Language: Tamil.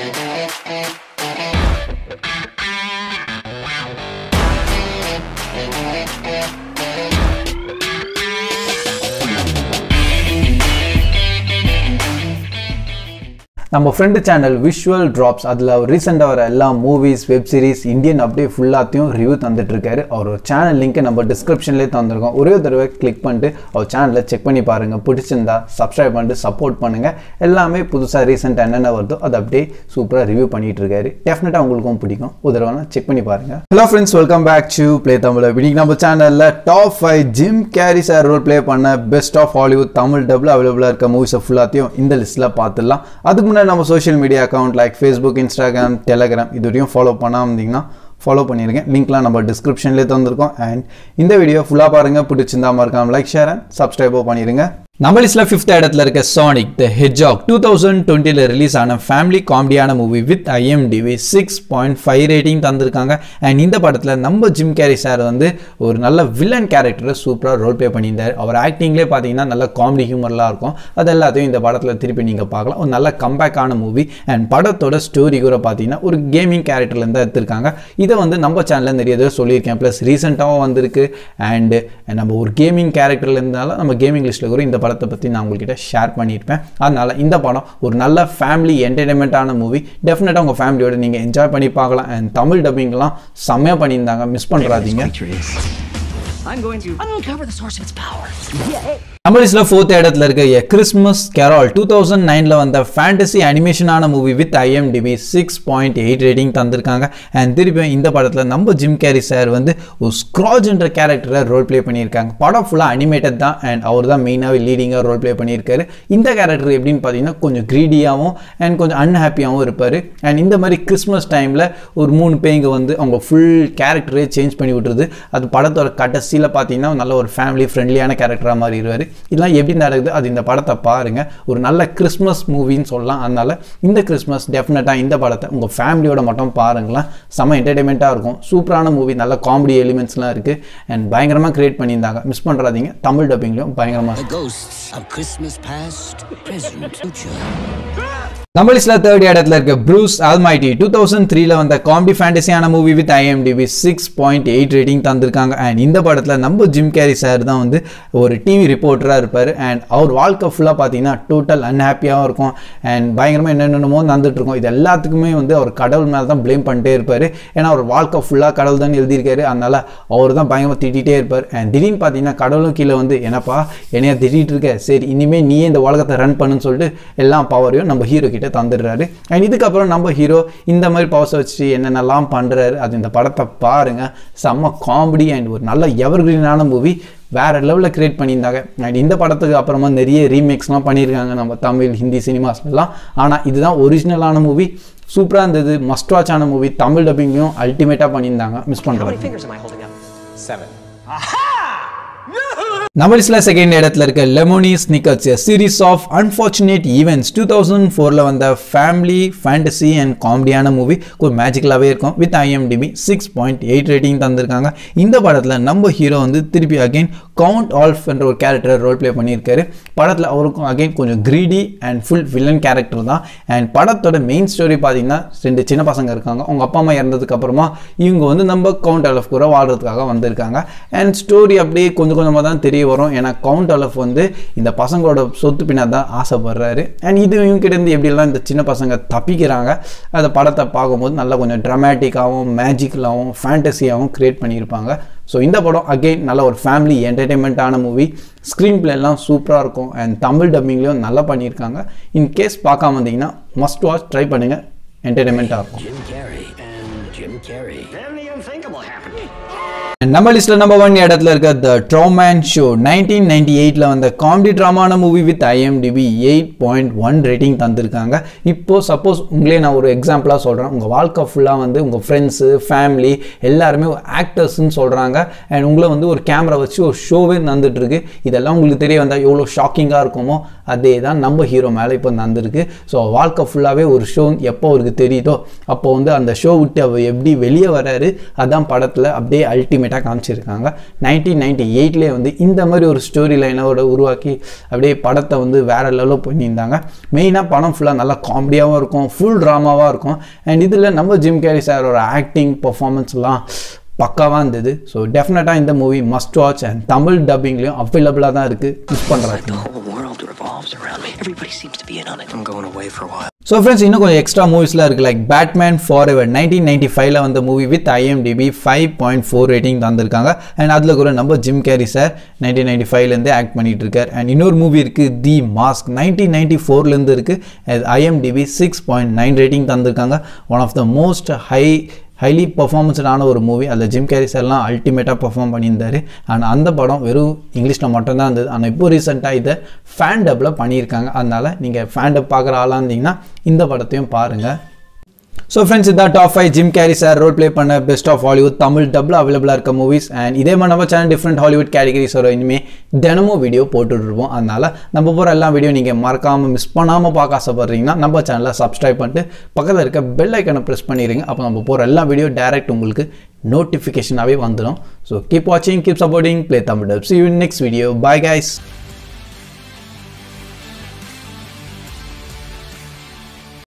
நம்ம ஃப்ரெண்டு சேனல் விஷுவல் ட்ராப்ஸ் அதில் அவர் ரீசெண்டாக வர எல்லா மூவிஸ் வெப் சீரிஸ் இந்தியன் அப்படியே ஃபுல்லாத்தையும் ரிவ்யூ தந்துட்டு இருக்காரு அவர் சேனல் லிங்க்கை நம்ம டிஸ்கிரிப்ஷன்லேயே தந்திருக்கோம் ஒரே ஒரு தடவை கிளிக் பண்ணிட்டு அவர் சேனலை செக் பண்ணி பாருங்கள் பிடிச்சிருந்தா சப்ஸ்கிரைப் பண்ணிட்டு சப்போர்ட் பண்ணுங்கள் எல்லாமே புதுசாக ரீசெண்டாக என்னென்ன வருதோ அதை அப்படியே சூப்பராக ரிவ்யூ பண்ணிட்டு இருக்காரு டெஃபினட்டாக உங்களுக்கும் பிடிக்கும் ஒரு தடவை செக் பண்ணி பாருங்கள் hello friends welcome back to play Tamil இன்னைக்கு நம்ம சேனலில் top five Jim Carrey sir role play பண்ண best of Hollywood Tamil dubbed அவைலபிளாக இருக்க மூவிஸை ஃபுல்லாத்தையும் இந்த லிஸ்ட்டில் பார்த்துடலாம் அதுக்கு முன்னாடி நம்ம social media account like Facebook Instagram Telegram இது வரையும் ஃபாலோ பண்ணாமல் இருந்தீங்கன்னா ஃபாலோ பண்ணிருங்க லிங்க்லாம் நம்ம டிஸ்கிரிப்ஷன்லேயே தந்திருக்கோம் அண்ட் இந்த வீடியோ ஃபுல்லாக பாருங்கள் பிடிச்சிருந்தா மறக்காம லைக் ஷேர் அண்ட் சப்ஸ்கிரைபோ பண்ணிடுங்க நம்ம லிஸ்ட்ல ஃபிஃப்த் இடத்துல இருக்க Sonic the Hedgehog two thousand டுவெண்ட்டியில் ரிலீஸ் ஆன ஃபேமிலி காமெடியான movie with IMDb six point five rating தந்திருக்காங்க அண்ட் இந்த படத்தில் நம்ம ஜிம் கேரி சார் வந்து ஒரு நல்ல வில்லன் கேரக்டரை சூப்பராக ரோல் ப்ளே பண்ணியிருந்தார் அவர் ஆக்டிங்லேயே பார்த்தீங்கன்னா நல்ல காமெடி ஹியூமர்லாம் இருக்கும் அது எல்லாத்தையும் இந்த படத்தில் திருப்பி நீங்கள் பார்க்கலாம் ஒரு நல்ல கம்பேக்கான மூவி அண்ட் படத்தோட ஸ்டோரி கூட பார்த்தீங்கன்னா ஒரு கேமிங் கேரக்டர்லேருந்து தான் எடுத்திருக்காங்க இதை வந்து நம்ம சேனலில் நிறைய தடவை சொல்லியிருக்கேன் ப்ளஸ் ரீசெண்டாகவும் வந்திருக்கு அண்டு நம்ம ஒரு கேமிங் கேரக்டர்ல இருந்தாலும் நம்ம கேமிங் லிஸ்ட்டில் கூட இந்த படத்தை பற்றி நான் உங்கள்கிட்ட ஷேர் பண்ணியிருப்பேன் அதனால் இந்த படம் ஒரு நல்ல ஃபேமிலி என்டர்டைன்மெண்ட்டான மூவி டெஃபினட்டாக உங்கள் ஃபேமிலியோட நீங்கள் என்ஜாய் பண்ணி பார்க்கலாம் அண்ட் தமிழ் டப்பிங்லாம் செம்மையாக பண்ணியிருந்தாங்க மிஸ் பண்ணுறாதீங்க creature is. I'm going to uncover the source of its power. நம்ம லிஸ்ட்டில் ஃபோர்த் இடத்துல இருக்க a Christmas carol two thousand நைனில் வந்த ஃபேண்டசி அனிமேஷனான movie with IMDb six point eight rating தந்திருக்காங்க அண்ட் திருப்பி இந்த படத்தில் நம்ம ஜிம் கேரி சார் வந்து ஒரு ஸ்க்ராஜ் என்ற கேரக்டரை ரோல் ப்ளே பண்ணியிருக்காங்க படம் ஃபுல்லாக அனிமேட்டட் தான் அண்ட் அவர் தான் மெயினாகவே லீடிங்காக ரோல் ப்ளே பண்ணியிருக்காரு இந்த கேரக்டர் எப்படின்னு பார்த்தீங்கன்னா கொஞ்சம் க்ரீடியாகவும் அண்ட் கொஞ்சம் அன்ஹாப்பியாகவும் இருப்பார் அண்ட் இந்த மாதிரி கிறிஸ்மஸ் டைமில் ஒரு மூணு பேங்க வந்து அவங்க ஃபுல் கேரக்டரே சேஞ்ச் பண்ணி விட்டுருது அது படத்தோட கடைசியில் பார்த்தீங்கன்னா நல்ல ஒரு ஃபேமிலி ஃப்ரெண்ட்லியான கேரக்டராக மாறிடுவார் இதெல்லாம் எப்படி நடக்குது அது இந்த படத்தை பாருங்கள் ஒரு நல்ல கிறிஸ்மஸ் மூவின்னு சொல்லலாம் அதனால் இந்த கிறிஸ்மஸ் டெஃபினட்டாக இந்த படத்தை உங்கள் ஃபேமிலியோட மட்டும் பாருங்களேன் செம்ம என்டர்டைன்மெண்ட்டாக இருக்கும் சூப்பரான மூவி நல்ல காமெடி எலிமெண்ட்ஸ்லாம் இருக்குது அண்ட் பயங்கரமாக க்ரியேட் பண்ணியிருந்தாங்க மிஸ் பண்ணுறாதீங்க தமிழ் டப்பிங்லையும் பயங்கரமாக The ghosts of Christmas past, present, future. நம்ம லிஸ்ட்ல தேர்ட் இடத்துல இருக்க ப்ரூஸ் ஆல்மைட்டி டூ தௌசண்ட் த்ரீல வந்த காமெடி ஃபேண்டசியான movie with IMDb six point eight rating தந்திருக்காங்க அண்ட் இந்த படத்தில் நம்ம ஜிம் கேரி சார் தான் வந்து ஒரு டிவி ரிப்போர்ட்டராக இருப்பார் அண்ட் அவர் வாழ்க்கை ஃபுல்லாக பார்த்தீங்கன்னா டோட்டல் அன்ஹாப்பியாகவும் இருக்கும் அண்ட் பயங்கரமாக என்னென்னமோ நடந்துட்டு இருக்கும் இது எல்லாத்துக்குமே வந்து அவர் கடவுள் மேலே தான் ப்ளேம் பண்ணிட்டே இருப்பார் ஏன்னா அவர் வாழ்க்கை ஃபுல்லாக கடவுள் தான் எழுதியிருக்காரு அதனால அவர் தான் பயங்கரமாக திட்டிகிட்டே இருப்பார் அண்ட் திடீர்னு பார்த்தீங்கன்னா கடவுளும் கீழே வந்து என்னப்பா என்னையா திட்டிகிட்டு இருக்க சரி இனிமேல் நீயே இந்த உலகத்தை ரன் பண்ணுன்னு சொல்லிட்டு எல்லா பவரையும் நம்ம ஹீரோ கிட்ட தந்துடுறாரு அண்ட் இதுக்கப்புறம் நம்ம ஹீரோ இந்த மாதிரி பவர்ஸை வச்சு என்னென்னலாம் பண்ணுறாரு அது இந்த படத்தை பாருங்க செம்ம காமெடி அண்ட் ஒரு நல்ல எவர்கிரீனான மூவி வேற லெவலில் கிரியேட் பண்ணியிருந்தாங்க அண்ட் இந்த படத்துக்கு அப்புறமா நிறைய ரீமேக்ஸ்லாம் பண்ணியிருக்காங்க நம்ம தமிழ் ஹிந்தி சினிமாஸ்லாம் ஆனால் இதுதான் ஒரிஜினலான மூவி சூப்பராக இருந்தது மஸ்ட் வாட்சான மூவி தமிழ் டப்பிங்கையும் அல்டிமேட்டாக பண்ணியிருந்தாங்க மிஸ் How many பண்ணுறாங்க fingers am I holding up? Seven. நம்ம லிஸ்ட்ல செகண்ட் இடத்துல இருக்க Lemony Snicket's series of unfortunate events two thousand ஃபோரில் வந்த ஃபேமிலி ஃபேண்டசி அண்ட் காமெடியான மூவி ஒரு மேஜிக்கலாகவே இருக்கும் with IMDb six point eight rating தந்திருக்காங்க இந்த படத்தில் நம்ம ஹீரோ வந்து திருப்பி அகைன் கவுண்ட் ஆல்ஃப் என்ற ஒரு கேரக்டரை ரோல் ப்ளே பண்ணியிருக்காரு படத்தில் அவருக்கும் அகைன் கொஞ்சம் greedy and full villain character தான் அண்ட் படத்தோட மெயின் ஸ்டோரி பார்த்தீங்கன்னா ரெண்டு சின்ன பசங்க இருக்காங்க அவங்க அப்பா அம்மா இறந்ததுக்கு அப்புறமா இவங்க வந்து நம்ம கவுண்ட் ஆல்ஃப் கூட வாழ்றதுக்காக வந்திருக்காங்க அண்ட் ஸ்டோரி அப்படியே கொஞ்சம் கொஞ்சமாக தான் தெரிய வரும் ஏன்னா கவுண்ட் ஆல்ஃப் வந்து இந்த பசங்களோட சொத்து பின்னாடி தான் ஆசைப்படுறாரு அண்ட் இது இவங்க கிட்ட இருந்து எப்படிலாம் இந்த சின்ன பசங்க தப்பிக்கிறாங்க அந்த படத்தை பார்க்கும்போது நல்லா கொஞ்சம் ட்ராமேட்டிக்காகவும் மேஜிக்கலாகவும் ஃபேண்டசியாகவும் க்ரியேட் பண்ணியிருப்பாங்க ஸோ இந்த படம் அகெயின் நல்ல ஒரு ஃபேமிலி என்டர்டெயின்மெண்ட்டான மூவி ஸ்க்ரீன் பிளேலாம் சூப்பராக இருக்கும் அண்ட் தமிழ் டப்பிங்லேயும் நல்லா பண்ணியிருக்காங்க இன் கேஸ் பார்க்காம வந்தீங்கன்னா மஸ்ட் வாட்ச் ட்ரை பண்ணுங்கள் என்டர்டெயின்மெண்ட்டாக இருக்கும் Jim Carrey and Jim Carrey. Then the unthinkable happened. நம்ம லிஸ்ட்ல நம்பர் ஒன் இடத்துல இருக்க the Truman show nineteen ninety எயிட்ல வந்த காமெடி ட்ராமான movie with IMDb eight point one rating தந்திருக்காங்க இப்போ சப்போஸ் உங்களே நான் ஒரு எக்ஸாம்பிளாக சொல்கிறேன் உங்கள் வாழ்க்கை ஃபுல்லாக வந்து உங்கள் ஃப்ரெண்ட்ஸு ஃபேமிலி எல்லாருமே ஆக்டர்ஸ்ன்னு சொல்கிறாங்க அண்ட் உங்களை வந்து ஒரு கேமரா வச்சு ஒரு ஷோவே நடந்துட்டு இருக்கு இதெல்லாம் உங்களுக்கு தெரிய வந்தால் எவ்வளோ ஷாக்கிங்காக இருக்குமோ அதே தான் நம்ம ஹீரோ மேலே இப்போ நடந்திருக்கு ஸோ வாழ்க்கை ஃபுல்லாகவே ஒரு ஷோ எப்போ அவருக்கு தெரியுதோ அப்போ வந்து அந்த ஷோ விட்டு அவர் எப்படி வெளியே வராரு அதான் படத்தில் அப்படியே அல்டிமேட்டாக காமிச்சிருக்காங்க நைன்டீன் நைன்டி எயிட்லேயே வந்து இந்த மாதிரி ஒரு ஸ்டோரி லைனோட உருவாக்கி அப்படியே படத்தை வந்து வேற லெவலில் பண்ணியிருந்தாங்க மெயினாக படம் ஃபுல்லாக நல்லா காமெடியாகவும் இருக்கும் ஃபுல் ட்ராமாவாக இருக்கும் அண்ட் இதில் நம்ம ஜிம் கேரி சாரோட ஆக்டிங் பர்ஃபார்மன்ஸ்லாம் பக்காவாக இருந்தது ஸோ டெஃபினட்டாக இந்த movie must watch and Tamil டப்பிங்லேயும் அவைலபிளாக தான் இருக்குது மிஸ் பண்ணுறாங்க The whole world revolves around me. Everybody seems to be in on it. I'm going away for a while. So friends இன்னும் கொஞ்சம் எக்ஸ்ட்ரா மூவிஸ்லாம் இருக்குது like Batman forever nineteen ninety ஃபைவ்ல வந்த movie with IMDb five point four rating தந்திருக்காங்க அண்ட் அதில் கூட நம்ம Jim Carrey sir nineteen ninety ஃபைவ்லேருந்து ஆக்ட் பண்ணிட்டு இருக்கார் அண்ட் இன்னொரு மூவி இருக்குது தி மாஸ்க் நைன்டீன் நைன்டி ஃபோர்லேருந்து இருக்குது IMDb six point nine rating தந்திருக்காங்க one of the most high highly பர்ஃபார்மன்ஸ்டான ஒரு மூவி அதில் ஜிம் கேரி சார்லாம் அல்டிமேட்டாக பர்ஃபார்ம் பண்ணியிருந்தாரு அண்ட் அந்த படம் வெறும் இங்கிலீஷில் மட்டும்தான் இருந்தது ஆனால் இப்போ ரீசெண்டாக இதை ஃபேன் டப்பில் பண்ணியிருக்காங்க அதனால் நீங்கள் ஃபேன் டப் பார்க்குற ஆளாக இருந்தீங்கன்னா இந்த படத்தையும் பாருங்கள் ஸோ ஃப்ரெண்ட்ஸ் இதான் top five Jim Carrey sir role play பண்ண பெஸ்ட் ஆஃப் ஹாலிவுட் தமிழ் டப்பில் அவைலபிளாக இருக்க மூவிஸ் அண்ட் இதே மாதிரி நம்ம சேனல் டிஃப்ரெண்ட் ஹாலிவுட் கேட்டகரிஸோட இனிமேல் தினமும் வீடியோ போட்டுட்ருப்போம் அதனால் நம்ம போகிற எல்லா வீடியோ நீங்கள் மறக்காமல் மிஸ் பண்ணாமல் பார்க்க ஆசைப்படுறீங்கன்னா நம்ம சேனலை சப்ஸ்கிரைப் பண்ணிட்டு பக்கத்தில் இருக்க பெல் ஐக்கனை ப்ரெஸ் பண்ணிடுங்க அப்போ நம்ம போகிற எல்லா வீடியோ டேரெக்ட் உங்களுக்கு நோட்டிஃபிகேஷனாகவே வந்துடும் ஸோ கீப் வாட்சிங் keep supporting play Tamil dub see you next video bye guys